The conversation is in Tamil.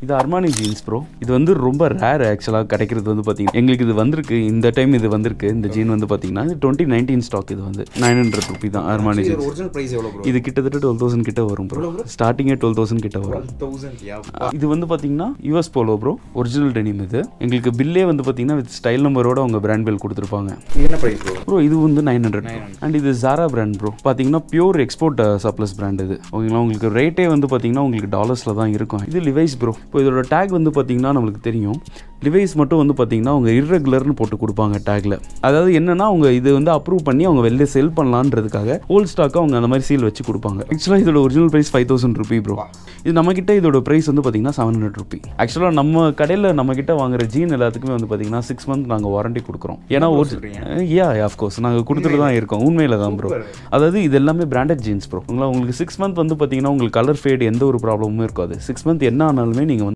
இது அர்மானி ஜீன்ஸ் ப்ரோ இது வந்து ரொம்ப ரேர் ஆக்சுவலாக கிடைக்கிறது வந்து பார்த்தீங்கன்னா எங்களுக்கு இது வந்திருக்கு இந்த டைம் இது வந்திருக்கு இந்த ஜீன் வந்து பார்த்தீங்கன்னா இது டுவெண்ட்டி நைன்டீன் ஸ்டாக் இது வந்து நைன் ஹண்ட்ரட் ருபி தான் அர்மானி இது ஜீன்ஸ் ஒரிஜினல் பிரைஸ் எவ்வளோ ப்ரோ இது கிட்டத்தட்ட டுவெல் தௌசண்ட் கிட்ட வரும் ப்ரோ ஸ்டார்டிங்கே டுவெல் தௌசண்ட் கிட்ட வரும் தௌசண்ட் யா இது வந்து பார்த்தீங்கன்னா US polo bro original denim இது எங்களுக்கு பில்லே வந்து பார்த்தீங்கன்னா வித் ஸ்டைல் நம்பரோட அவங்க பிராண்ட் பில் கொடுத்துருப்பாங்க இது என்ன பிரைஸ் ப்ரோ ப்ரோ இது வந்து நைன் ஹண்ட்ரட் அண்ட் இது ஜாரா பிராண்ட் ப்ரோ பார்த்தீங்கன்னா பியூர் எக்ஸ்போர்ட் சப்ளஸ் பிராண்ட் இது ஓகேங்களா உங்களுக்கு ரேட்டே வந்து பார்த்தீங்கன்னா உங்களுக்கு டாலர்ஸில் தான் இருக்கும் இது லிவைஸ் ப்ரோ இப்போ இதோட டேக் வந்து பார்த்தீங்கன்னா நம்மளுக்கு தெரியும் லிவைஸ் மட்டும் வந்து பார்த்தீங்கன்னா அவங்க இர்ரெகுலர்னு போட்டு கொடுப்பாங்க டேக்ல அதாவது என்னன்னா அவங்க இது வந்து அப்ரூவ் பண்ணி அவங்க வெளில செல் பண்ணலான்றதுக்காக ஹோல் ஸ்டாக்கு அவங்க அந்த மாதிரி சீல் வச்சு கொடுப்பாங்க ஆக்சுவலாக இதோட original price five thousand rupee bro இது நம்ம கிட்ட இதோட ப்ரைஸ் வந்து பார்த்தீங்கன்னா செவன் ஹண்ட்ரட் ருபி ஆக்சுவலாக நம்ம கடையில் நம்ம கிட்ட வாங்குற ஜீன் எல்லாத்துக்குமே வந்து பார்த்தீங்கன்னா சிக்ஸ் மந்த் நாங்கள் வாரண்டி கொடுக்குறோம் ஏன்னா ஒரு யா ஆஃப்கோர்ஸ் நாங்கள் கொடுத்துட்டு தான் இருக்கோம் உண்மையில தான் ப்ரோ அதாவது இது எல்லாமே பிராண்டட் ஜீன்ஸ் ப்ரோ உங்களை உங்களுக்கு சிக்ஸ் மந்த் வந்து பார்த்தீங்கன்னா உங்களுக்கு கலர் ஃபேட் எந்த ஒரு ப்ராப்ளமும் இருக்காது சிக்ஸ் மந்த் என்ன ஆனாலுமே நீங்கள் வந்து